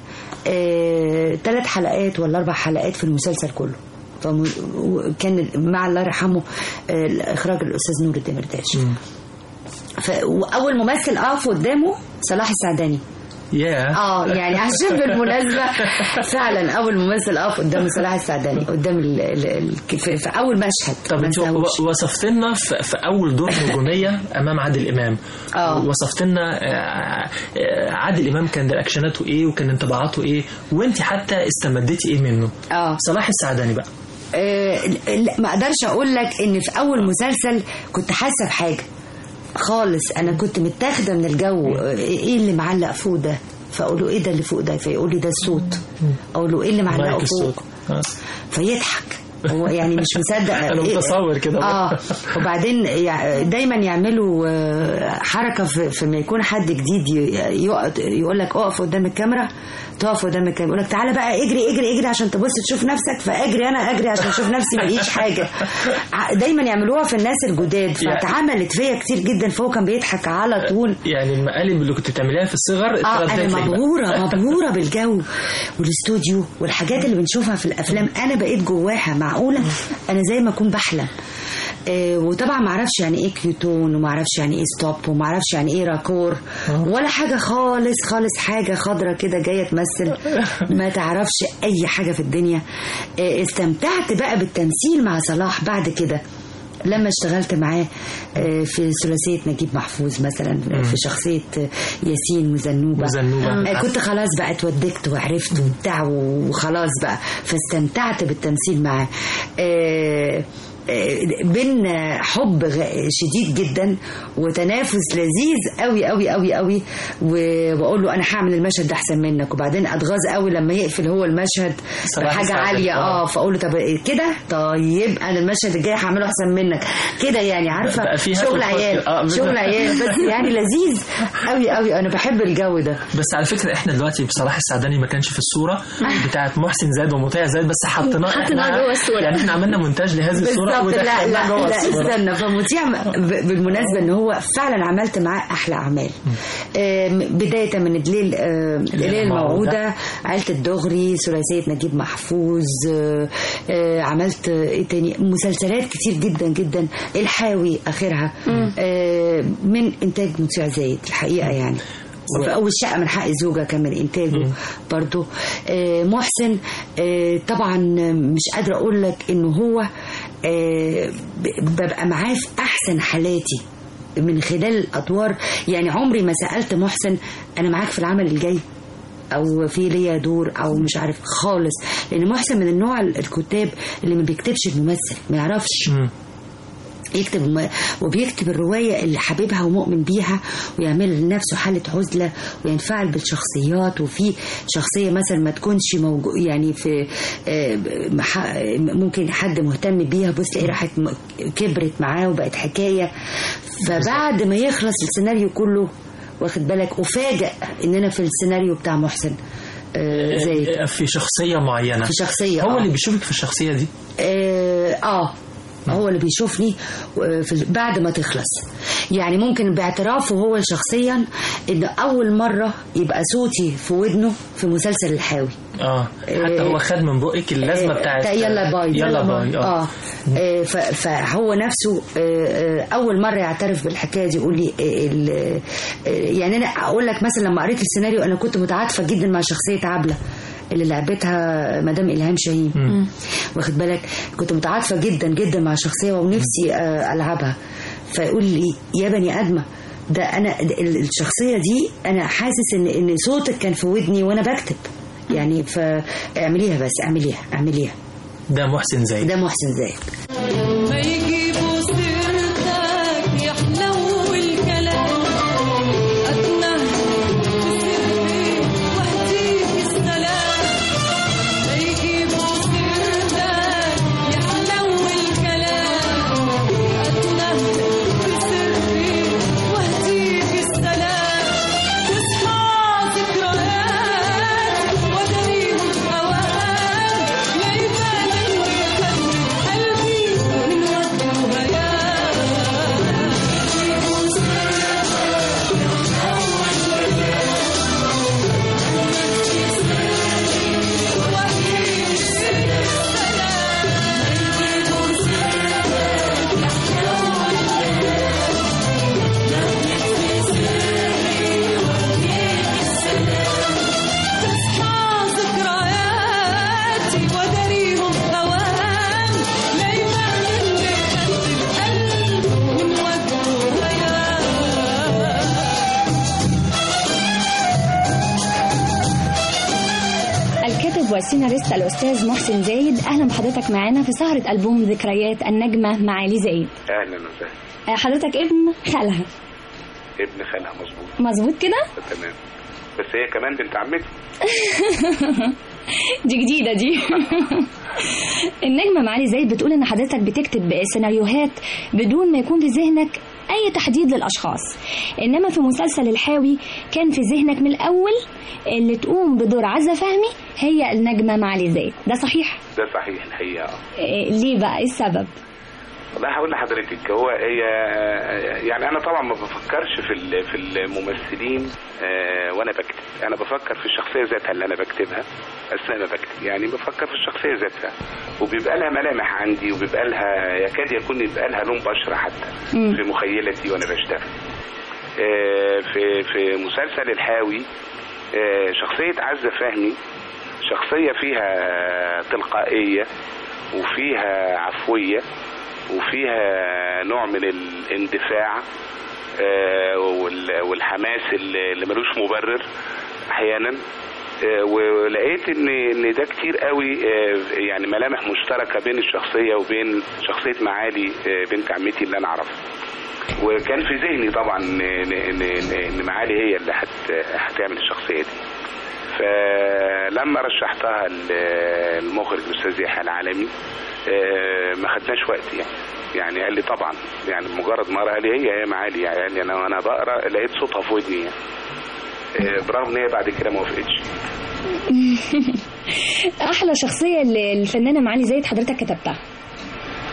ثلاث حلقات ولا اربع حلقات في المسلسل كله فم- وكان مع الله يرحمه آه، اخراج الاستاذ نور الدمرداش ف- واول ممثل اقف قدامه صلاح السعداني يا اه يعني عشان بالمناسبه فعلا اول ممثل اقف قدام صلاح السعداني قدام ال ال ال في, في اول مشهد طب ما انت انساهوش. و- وصفت لنا في, في اول دور نجوميه امام عادل امام آه. وصفت لنا آه، آه، عادل امام كان رياكشناته ايه وكان انطباعاته ايه وانت حتى استمدتي ايه منه اه صلاح السعداني بقى آه، لا، ما اقدرش اقول لك ان في اول مسلسل كنت حاسه بحاجه خالص انا كنت متاخده من الجو آه، ايه اللي معلق فوق ده فاقول له ايه ده اللي فوق ده فيقول لي ده الصوت اقول له ايه اللي معلقه مايك الصوت فوق آه. فيضحك هو يعني مش مصدق أنا إيه- متصور كده. اه وبعدين يع- دايما يعملوا آه، حركه في في ما يكون حد جديد ي- يقعد يقول لك اقف قدام الكاميرا تقف قدام الكاميرا يقول لك تعالى بقى اجري اجري اجري عشان تبص تشوف نفسك فاجري انا اجري عشان اشوف نفسي ما لقيش حاجه ع- دايما يعملوها في الناس الجداد يعني- فاتعملت فيا كتير جدا فهو كان بيضحك على طول يعني المقالب اللي كنت بتعمليها في الصغر اه اترددت انا لك بقى. مبهوره مبهوره بالجو والاستوديو والحاجات اللي بنشوفها في الافلام انا بقيت جواها معقوله انا زي ما اكون بحلم آه وطبعا ما اعرفش يعني ايه كيوتون وما اعرفش يعني ايه ستوب وما اعرفش يعني ايه راكور ولا حاجه خالص خالص حاجه خضره كده جايه تمثل ما تعرفش اي حاجه في الدنيا آه استمتعت بقى بالتمثيل مع صلاح بعد كده لما اشتغلت معاه آه، في ثلاثية نجيب محفوظ مثلا في شخصية آه، ياسين وزنوبة وزنوبة. آه، كنت خلاص بقى اتودكت وعرفت وبتاع وخلاص بقى فاستمتعت بالتمثيل معاه آه، آه، بينا حب غ- شديد جدا وتنافس لذيذ قوي قوي قوي قوي و- واقول له انا هعمل المشهد ده احسن منك وبعدين اتغاظ قوي لما يقفل هو المشهد صراحة حاجه سعادة. عاليه آه. اه فاقول له طب كده طيب انا المشهد الجاي هعمله احسن منك كده يعني عارفه بقى فيها شغل في الفصل. عيال آه، بالظبط. شغل عيال بس يعني لذيذ قوي قوي انا بحب الجو ده بس على فكره احنا دلوقتي بصلاح السعداني ما كانش في الصوره بتاعت محسن زايد ومطيع زايد بس حطيناه حطيناه إحنا- جوه الصورة. يعني احنا عملنا مونتاج لهذه الصوره بالظبط لا ودخلناه لا جوه لا الصورة. استنى فمطيع ب- بالمناسبه ان هو فعلا عملت معاه احلى اعمال آم، بدايه من الليل آم، الليل الموعوده عيله الدغري ثلاثيه نجيب محفوظ آه، آه، عملت آه، ايه تاني مسلسلات كتير جدا جدا الحاوي اخرها آه، من انتاج مطيع زايد الحقيقه يعني او الشقه من حق الزوجه كان من انتاجه برضو آه، محسن آه، طبعا مش قادره اقول لك انه هو آه، ب- ببقى معاه في احسن حالاتي من خلال الادوار يعني عمري ما سالت محسن انا معاك في العمل الجاي او في ليا دور او مش عارف خالص لان محسن من النوع ال- الكتاب اللي ما بيكتبش الممثل ما يعرفش مم. يكتب الم- وبيكتب الرواية اللي حاببها ومؤمن بيها ويعمل لنفسه حالة عزلة وينفعل بالشخصيات وفي شخصية مثلا ما تكونش موجود يعني في آه، مح- ممكن حد مهتم بيها بص تلاقي راحت م- كبرت معاه وبقت حكاية فبعد ما يخلص السيناريو كله واخد بالك أفاجئ إن أنا في السيناريو بتاع محسن آه، زي في شخصية معينة في شخصية هو آه. اللي بيشوفك في الشخصية دي اه آه. هو اللي بيشوفني آه، في ال- بعد ما تخلص يعني ممكن باعترافه هو شخصيا ان اول مره يبقى صوتي في ودنه في مسلسل الحاوي اه حتى هو خد من بقك اللازمة آه، بتاعت بتاع يلا باي يلا باي اه, آه ف- فهو نفسه آه، آه، اول مره يعترف بالحكايه دي يقول لي آه، ال- آه، يعني انا اقول لك مثلا لما قريت السيناريو انا كنت متعاطفه جدا مع شخصيه عبله اللي لعبتها مدام الهام شاهين واخد بالك كنت متعاطفه جدا جدا مع شخصيه ونفسي آه، العبها فيقول لي يا بني ادمه ده انا ال- الشخصيه دي انا حاسس ان ان صوتك كان في ودني وانا بكتب يعني فاعمليها بس اعمليها اعمليها ده محسن زايد ده محسن زايد ما يجيبوا سيرتك يحلو الكلام أتنهد بسري وحدي في السلام ما يجيبوا سيرتك يحلو الكلام أتنهد بسري وحدي في السلام تصحى ذكريات ودريهم أوام لا يبان قلبي من وقتها تصحى ذكرياتي ودريهم أوام لا يبان القلب من وقتها الكاتب والسيناريست الأستاذ محسن زايد أهلا بحضرتك معانا في سهرة ألبوم ذكريات النجمة مع علي زايد اهلا وسهلا آه، حضرتك ابن خالها ابن خالها مظبوط مظبوط كده تمام بس هي كمان بنت عمتي دي جديدة دي النجمة معالي زايد بتقول إن حضرتك بتكتب سيناريوهات بدون ما يكون في ذهنك أي تحديد للأشخاص إنما في مسلسل الحاوي كان في ذهنك من الأول اللي تقوم بدور عزة فهمي هي النجمة معالي زايد ده صحيح؟ ده صحيح الحقيقه آه. إيه، ليه بقى؟ إيه السبب؟ والله هقول لحضرتك هو هي يعني انا طبعا ما بفكرش في ال- في الممثلين آه، وانا بكتب انا بفكر في الشخصيه ذاتها اللي انا بكتبها اثناء ما بكتب يعني بفكر في الشخصيه ذاتها وبيبقى لها ملامح عندي وبيبقى لها يكاد يكون يبقى لها لون بشره حتى مم. في مخيلتي وانا بشتغل آه، في في مسلسل الحاوي آه، شخصيه عزه فهمي شخصيه فيها تلقائيه وفيها عفويه وفيها نوع من الاندفاع آه، وال- والحماس اللي اللي ملوش مبرر احيانا آه، ولقيت ان ان ده كتير قوي آه، يعني ملامح مشتركه بين الشخصيه وبين شخصيه معالي آه، بنت عمتي اللي انا اعرفها وكان في ذهني طبعا ان ان ان, إن معالي هي اللي هت هتعمل الشخصيه دي فلما رشحتها ل- المخرج الاستاذ يحيى العالمي آه، ما خدناش وقت يعني يعني قال لي طبعا يعني مجرد ما قال لي هي هي معالي يعني قال لي انا وانا بقرا لقيت صوتها في ودني يعني آه، برغم ان هي بعد كده ما وافقتش أحلى شخصية اللي الفنانة معالي زايد حضرتك كتبتها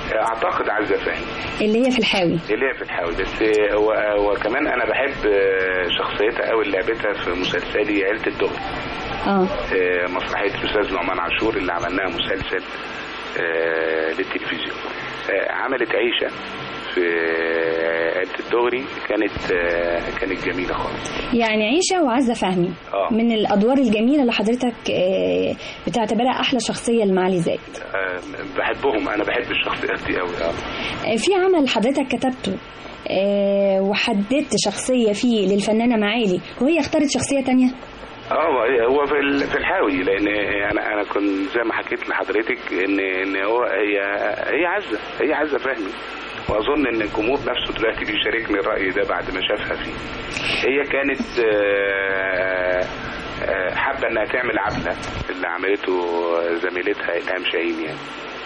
اعتقد عزه فهمي اللي هي في الحاوي اللي هي في الحاوي بس و- وكمان انا بحب شخصيتها قوي اللي لعبتها في مسلسلي عيله الدغري اه آه، مسرحيه الاستاذ نعمان عاشور اللي عملناها مسلسل آه، للتلفزيون آه، عملت عيشه في عيله الدغري كانت آه، كانت جميله خالص يعني عيشة وعزة فهمي آه. من الأدوار الجميلة اللي حضرتك آه، بتعتبرها أحلى شخصية لمعالي زايد آه، بحبهم انا بحب الشخصيات دي قوي اه آه، في عمل حضرتك كتبته آه، وحددت شخصية فيه للفنانة معالي وهي اختارت شخصية تانية اه هو في ال- في الحاوي لان انا انا كنت زي ما حكيت لحضرتك ان ان هو هي هي عزه هي عزه فهمي واظن ان الجمهور نفسه دلوقتي بيشاركني الراي ده بعد ما شافها فيه هي كانت آه، آه، حابه انها تعمل عبله اللي عملته زميلتها الهام شاهين يعني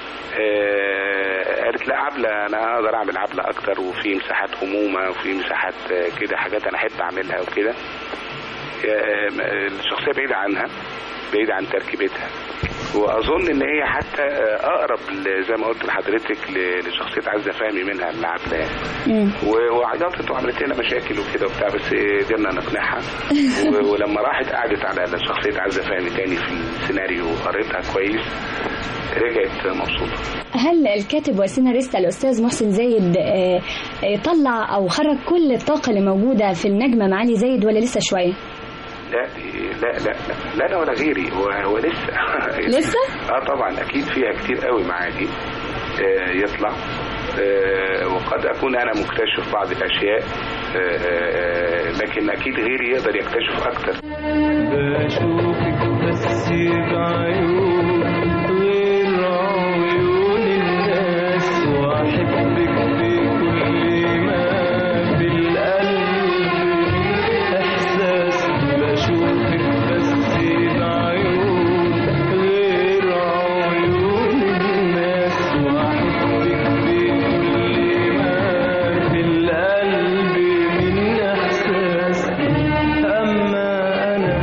آه، قالت لا عبلة أنا أقدر أعمل عبلة أكتر وفي مساحات أمومة وفي مساحات آه، كده حاجات أنا أحب أعملها وكده آه، الشخصية بعيدة عنها بعيدة عن تركيبتها واظن ان هي حتى آه، اقرب ل- زي ما قلت لحضرتك ل- لشخصيه عزه فهمي منها اللي عبله يعني مم. و- وعيطت وعملت لنا مشاكل وكده وبتاع بس قدرنا نقنعها و- ولما راحت قعدت على شخصيه عزه فهمي تاني في السيناريو وقريتها كويس رجعت مبسوطه هل الكاتب والسيناريست الأستاذ محسن زايد آه، آه، طلع أو خرج كل الطاقة اللي موجودة في النجمة معالي زايد ولا لسه شوية؟ لا دي- لا لا لا لا انا ولا غيري هو هو لسه لسه؟ اه طبعا اكيد فيها كتير قوي معادي آه يطلع آه وقد اكون انا مكتشف بعض الاشياء آه آه لكن اكيد غيري يقدر يكتشف اكتر بشوفك بس بعيون غير عيون الناس واحبك بكل ما في القلب من احساس بشوفك بس بعيون غير عيون الناس واحبك بكل ما في القلب من احساس اما انا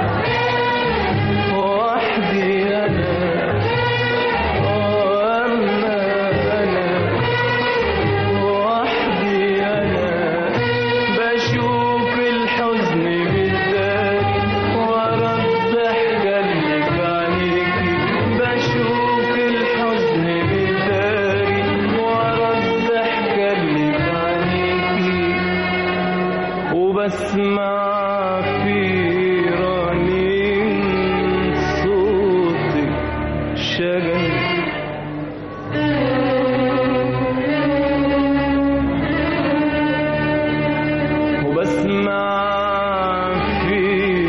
وحدي أنا وأما أنا وحدي أنا بشوف الحزن بالذات ورا الضحكة اللي في عينيكي بشوف الحزن بالذات ورا الضحكة اللي في عينيكي وبسمع في رنين صوتك شجن وبسمع في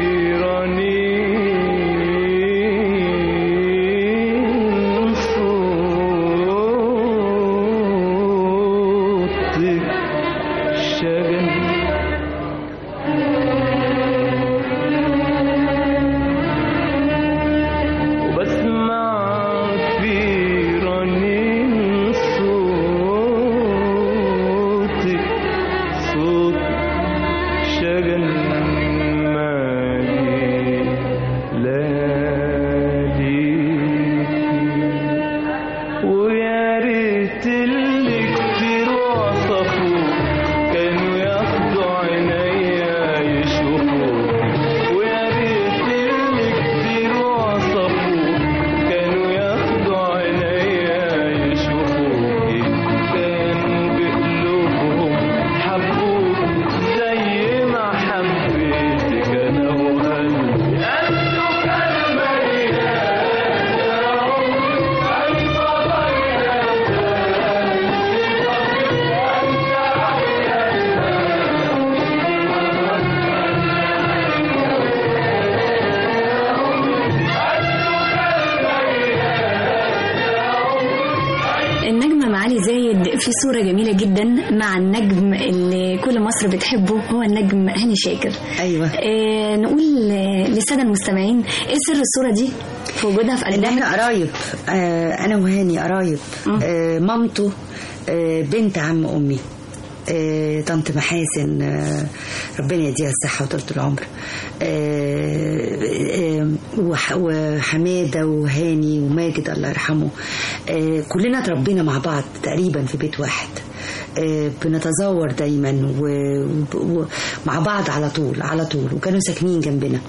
رنين صوتك شجن وبسمع في رنين صوتك صوت شجن مالي لياليكي ويا ريت اللي كتير وصفوك كانوا ياخدوا عينيا يشوفوك ويا ريت اللي كتير وصفوك كانوا ياخدوا عينيا يشوفوك كانوا بقلوبهم حبوك زي ما حبيتك انا وقلبي قلبه كان النجمة معالي زايد في صورة جميلة جدا مع النجم اللي كل مصر بتحبه هو النجم هاني شاكر ايوه آه نقول آه، للسادة المستمعين ايه سر الصورة دي في وجودها في ان قلبها احنا قرايب آه انا وهاني قرايب آه مامته آه بنت عم امي آه، طنط محاسن آه، ربنا يديها الصحة وطولة العمر آه، آه، وح- وحمادة وهاني وماجد الله يرحمه آه، كلنا اتربينا مع بعض تقريبا في بيت واحد آه، بنتزاور دايما و- ومع بعض على طول على طول وكانوا ساكنين جنبنا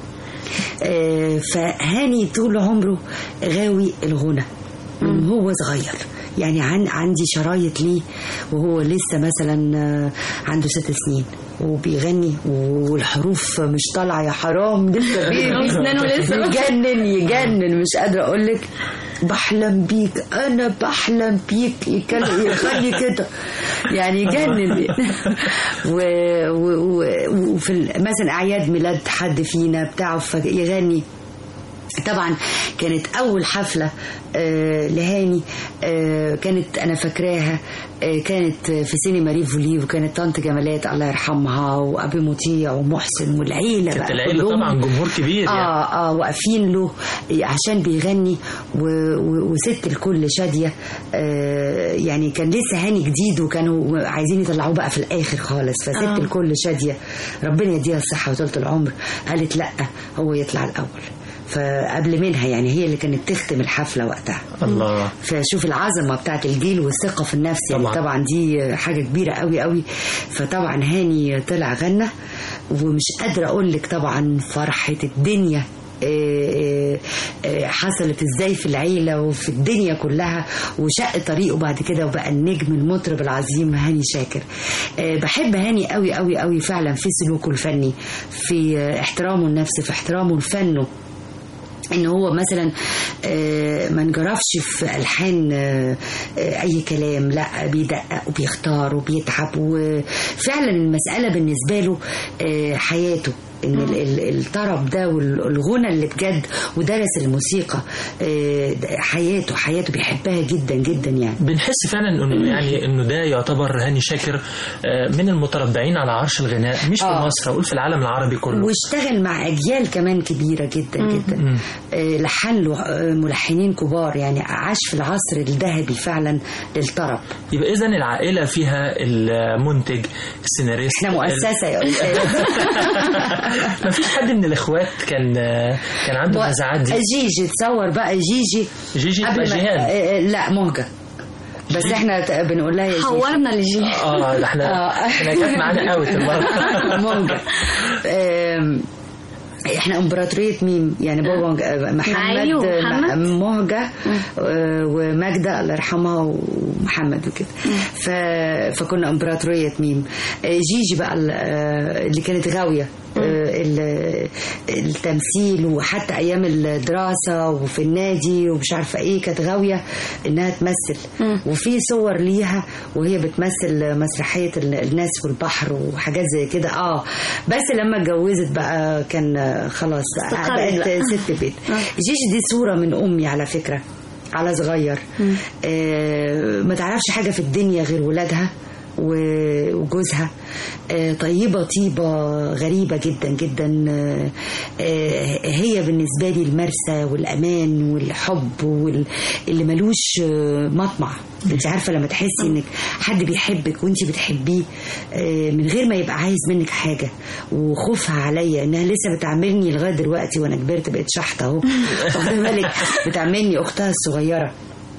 آه، فهاني طول عمره غاوي الغنى من هو صغير يعني عن عندي شرايط ليه وهو لسه مثلا آه، عنده ست سنين وبيغني والحروف مش طالعه يا حرام لسه بيبي وأسنانه لسه. يجنن يجنن مش قادره اقول لك بحلم بيك انا بحلم بيك يكلم يخلي كده يعني يجنن و... و... و... وفي ال- مثلا اعياد ميلاد حد فينا بتاعه فج- يغني طبعا كانت اول حفله آه لهاني آه كانت انا فاكراها آه كانت في سينما ريفولي وكانت طنط جمالات الله يرحمها وابي مطيع ومحسن والعيله كانت بقى العيلة كلهم. طبعا جمهور كبير يعني اه اه واقفين له عشان بيغني و... و... وست الكل شاديه آه يعني كان لسه هاني جديد وكانوا عايزين يطلعوه بقى في الاخر خالص فست آه. آه. الكل شاديه ربنا يديها الصحه وطولة العمر قالت لا هو يطلع الاول فقبل منها يعني هي اللي كانت تختم الحفله وقتها الله فشوف العظمه بتاعت الجيل والثقه في النفس يعني طبعاً. طبعا, طبعا دي حاجه كبيره قوي قوي فطبعا هاني طلع غنى ومش قادره اقول لك طبعا فرحه الدنيا آه، آه، حصلت ازاي في العيله وفي الدنيا كلها وشق طريقه بعد كده وبقى النجم المطرب العظيم هاني شاكر آه، بحب هاني قوي قوي قوي فعلا في سلوكه الفني في آه، احترامه لنفسه في احترامه لفنه ان هو مثلا آه، ما انجرفش في الحان آه، آه، اي كلام لا بيدقق وبيختار وبيتعب وفعلا المساله بالنسبه له آه، حياته ان ال- ال- الطرب ده والغنى اللي بجد ودرس الموسيقى آه، ده حياته حياته بيحبها جدا جدا يعني بنحس فعلا انه يعني انه ده يعتبر هاني شاكر آه، من المتربعين على عرش الغناء مش في آه. مصر اقول في العالم العربي كله واشتغل مع اجيال كمان كبيره جدا جدا آه، لحن له آه، ملحنين كبار يعني عاش في العصر الذهبي فعلا للطرب يبقى اذا العائله فيها المنتج السيناريست احنا مؤسسه يا استاذ ما فيش حد من الاخوات كان كان عنده النزعات دي جيجي تصور بقى جيجي جيجي قبل تبقى ما جيهان. آه، لا مهجه بس احنا ت- بنقول لها يا جيجي حورنا لجي اه ده احنا آه. احنا جت معانا اوت المره مهجه آم، احنا امبراطوريه ميم يعني بابا محمد أيوه، محمد. م- مهجه آه، وماجده الله يرحمها ومحمد وكده ف... فكنا امبراطوريه ميم آه، جيجي بقى ال- آه، اللي كانت غاويه آه، ال- التمثيل وحتى ايام الدراسه وفي النادي ومش عارفه ايه كانت غاويه انها تمثل وفي صور ليها وهي بتمثل مسرحيه ال- الناس والبحر وحاجات زي كده اه بس لما اتجوزت بقى كان آه، خلاص استقرت بقت بقى. ست بيت جيجي دي صوره من امي على فكره على صغير آه ما تعرفش حاجه في الدنيا غير ولادها و- وجوزها آه، طيبة طيبة غريبة جدا جدا آه، آه، هي بالنسبة لي المرسى والأمان والحب وال- اللي ملوش آه، مطمع انت عارفة لما تحسي انك حد بيحبك وانت بتحبيه آه، من غير ما يبقى عايز منك حاجة وخوفها عليا انها لسه بتعاملني لغاية دلوقتي وانا كبرت بقيت شحطة اهو واخدة بالك بتعاملني اختها الصغيرة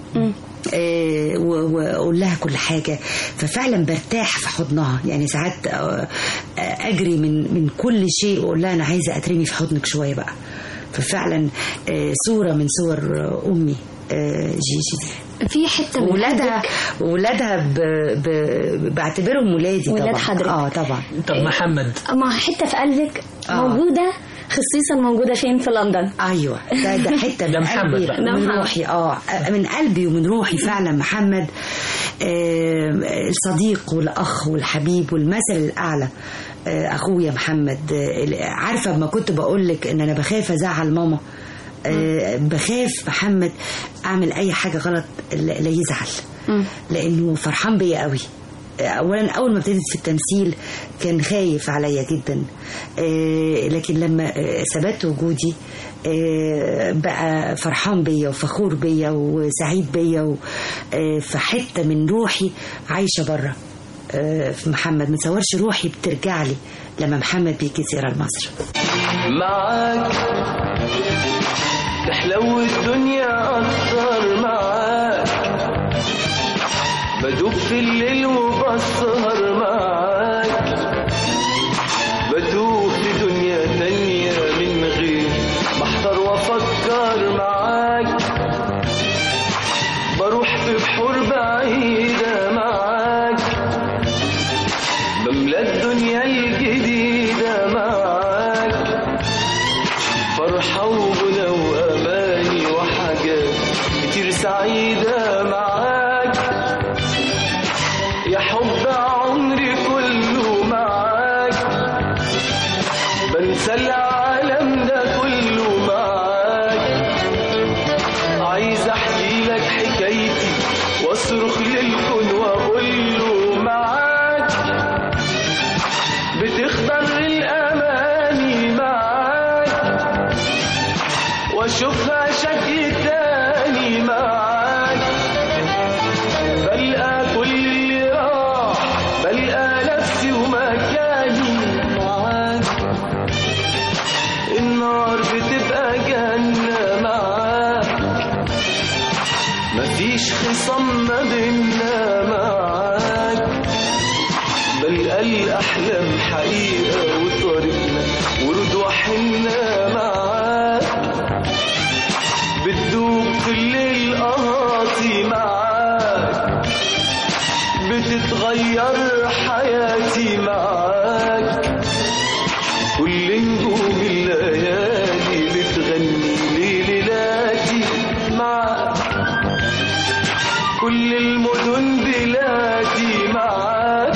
آه، و- واقول لها كل حاجه ففعلا برتاح في حضنها يعني ساعات آه، آه، اجري من من كل شيء واقول لها انا عايزه اترمي في حضنك شويه بقى ففعلا آه، صوره من صور آه، امي آه، جيجي دي في حته من ولادها قلبك ولادها ب... ب... بعتبرهم ولادي ولاد طبعا حضرتك. اه طبعا طب محمد ما حته في قلبك آه. موجوده خصيصا موجوده فين في لندن ايوه ده ده حته ده من محمد قلبي بقى. ده من محمد. روحي اه من قلبي ومن روحي فعلا محمد آه، الصديق والاخ والحبيب والمثل الاعلى آه، اخويا محمد آه، عارفه لما كنت بقول لك ان انا بخاف ازعل ماما آه، بخاف محمد اعمل اي حاجه غلط لا لا يزعل لانه فرحان بيا قوي اولا اول ما ابتديت في التمثيل كان خايف عليا جدا آه، لكن لما آه، ثبت وجودي آه، بقى فرحان بيا وفخور بيا وسعيد بيا و- آه، فحته من روحي عايشه بره آه، في محمد ما تصورش روحي بترجع لي لما محمد بيجي زيارة لمصر معاك تحلو الدنيا أكتر معاك بدوب في الليل وبسهر معاك بدوب في دنيا تانية من غير ما احضر وافكر معاك بروح في بحور بعيدة معاك بملى الدنيا الجديدة معاك فرحة وغنى وأماني وحاجات كتير سعيدة معاك يا حب عمري كله معاك بنسى العالم ده كله معاك عايز احكي لك حكايتي واصرخ للكون واقول له معاك بتخضر الاماني معاك واشوفها شكل تاني معاك بلقى كل اللي راح بلقى نفسي ومكاني معاك النار بتبقى جنة معاك مفيش خصام ما بينا معاك بلقى الأحلام حقيقة وطريقنا ورود وحنا معاك بتدوب في الليل قهاتي معاك بتتغير حياتي معاك كل نجوم الليالي بتغني ليلاتي معاك كل المدن بلادي معاك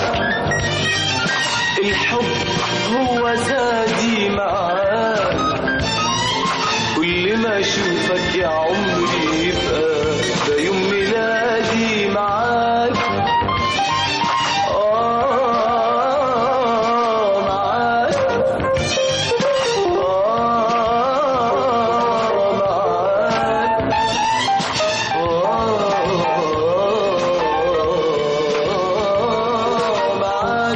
الحب هو زادي معاك كل ما اشوفك يا عمري يبقى ده يوم ميلادي معاك آه معاك آه معاك آه معاك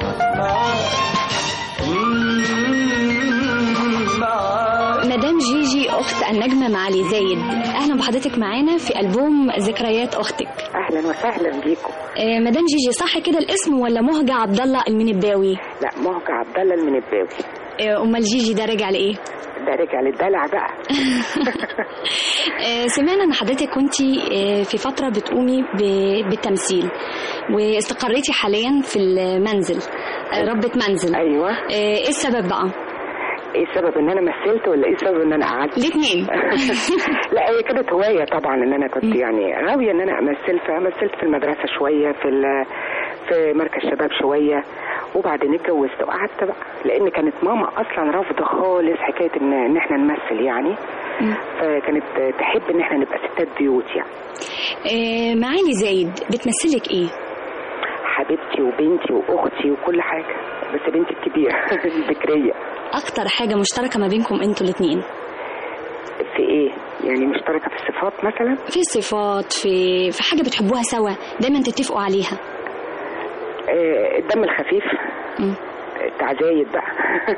مم، معاك مدام جيجي أخت النجمة معالي زايد أهلا بحضرتك معانا في ألبوم ذكريات أختك اهلا وسهلا بيكم آه، مدام جيجي صح كده الاسم ولا مهجة عبد الله المنباوي لا مهجة عبد الله المنباوي آه، أمال جيجي ده راجع لإيه؟ ده رجع للدلع بقى آه، سمعنا ان حضرتك كنتي آه، في فتره بتقومي ب- بالتمثيل واستقريتي حاليا في المنزل آه، ربة منزل ايوه آه، ايه السبب بقى؟ ايه السبب ان انا مثلت ولا ايه السبب ان انا قعدت الاثنين لا هي كانت هوايه طبعا ان انا كنت يعني غاويه ان انا امثل فمثلت في المدرسه شويه في ال- في مركز شباب شويه وبعدين اتجوزت وقعدت بقى لان كانت ماما اصلا رافضه خالص حكايه ان ان احنا نمثل يعني فكانت تحب ان احنا نبقى ستات بيوت يعني آه، معالي زايد بتمثلك ايه؟ حبيبتي وبنتي واختي وكل حاجه بس بنتي الكبيره الذكريه اكتر حاجه مشتركه ما بينكم انتوا الاثنين في ايه يعني مشتركه في الصفات مثلا في صفات في في حاجه بتحبوها سوا دايما تتفقوا عليها آه، الدم الخفيف مم. التعزايد بقى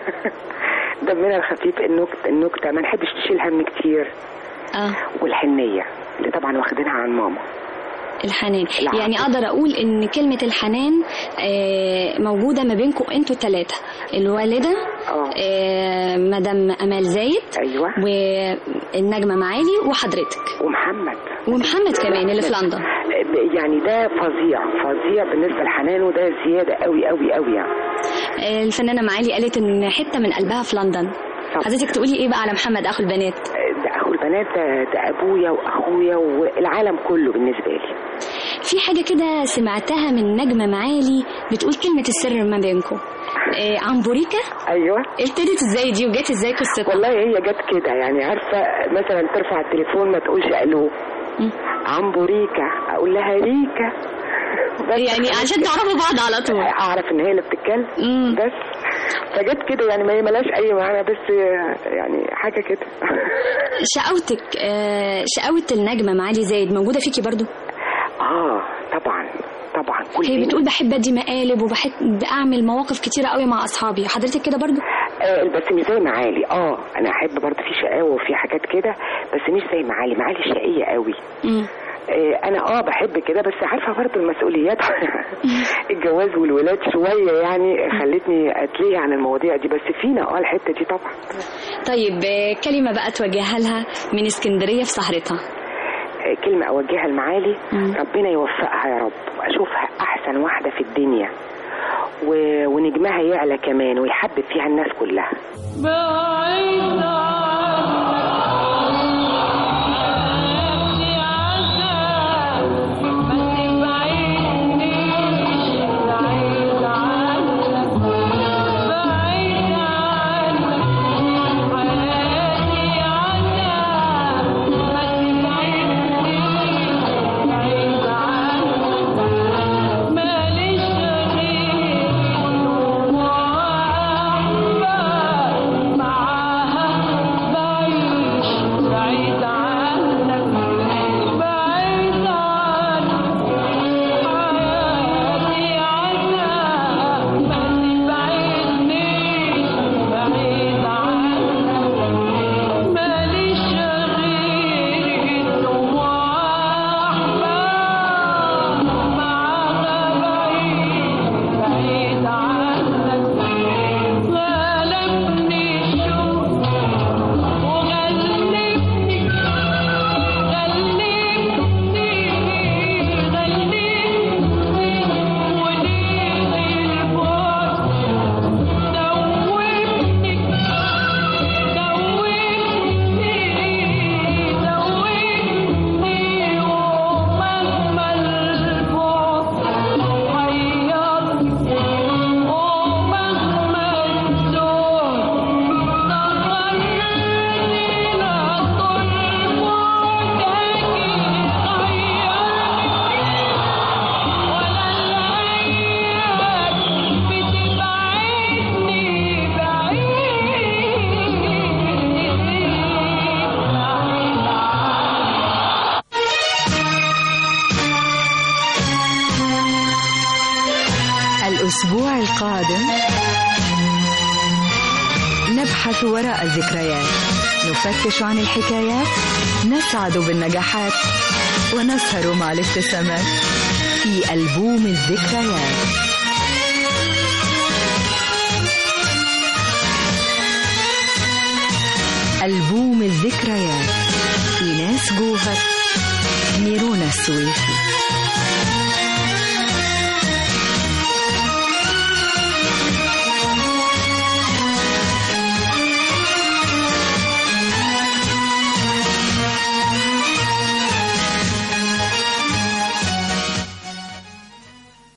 دمنا الخفيف النكت النكته ما نحبش نشيل هم كتير اه والحنيه اللي طبعا واخدينها عن ماما الحنان العفو. يعني اقدر اقول ان كلمه الحنان آه، موجوده ما بينكم انتوا الثلاثه الوالده اه آه، مدام امال زايد ايوه والنجمه معالي وحضرتك ومحمد ومحمد كمان اللي في لندن آه، يعني ده فظيع فظيع بالنسبه لحنان وده زياده قوي قوي قوي يعني آه، الفنانه معالي قالت ان حته من قلبها في لندن طب. حضرتك تقولي ايه بقى على محمد اخو البنات آه، ده اخو البنات ده, ده ابويا واخويا والعالم كله بالنسبه لي في حاجه كده سمعتها من نجمه معالي بتقول كلمه السر ما بينكم آه، عنبريكه ايوه ابتدت ازاي دي وجت ازاي قصتها والله هي جت كده يعني عارفه مثلا ترفع التليفون ما تقولش الو مم. عمبو ريكا اقول لها ريكا بس يعني عشان تعرفوا بعض على طول اعرف ان هي اللي بتتكلم مم. بس فجت كده يعني ما هي ملاش اي معنى بس يعني حاجه كده شقاوتك آه، شقاوة النجمة معالي زايد موجودة فيكي برضو اه طبعا طبعا كل هي بتقول بحب ادي مقالب وبحب اعمل مواقف كتيره قوي مع اصحابي حضرتك كده برضو آه بس مش زي معالي اه انا احب برضه في شقاوه وفي حاجات كده بس مش زي معالي معالي شقيه قوي مم. آه انا اه بحب كده بس عارفه برضه المسؤوليات الجواز والولاد شويه يعني خلتني اتلهي عن المواضيع دي بس فينا اه الحته دي طبعا طيب آه، كلمه بقى توجهها لها من اسكندريه في سهرتها آه كلمه اوجهها لمعالي ربنا يوفقها يا رب اشوفها احسن واحده في الدنيا و... ونجمها يعلى كمان ويحبب فيها الناس كلها بعيد الأسبوع القادم نبحث وراء الذكريات نفتش عن الحكايات نسعد بالنجاحات ونسهر مع الابتسامات في ألبوم الذكريات ألبوم الذكريات إيناس جوهر ميرونا السويفي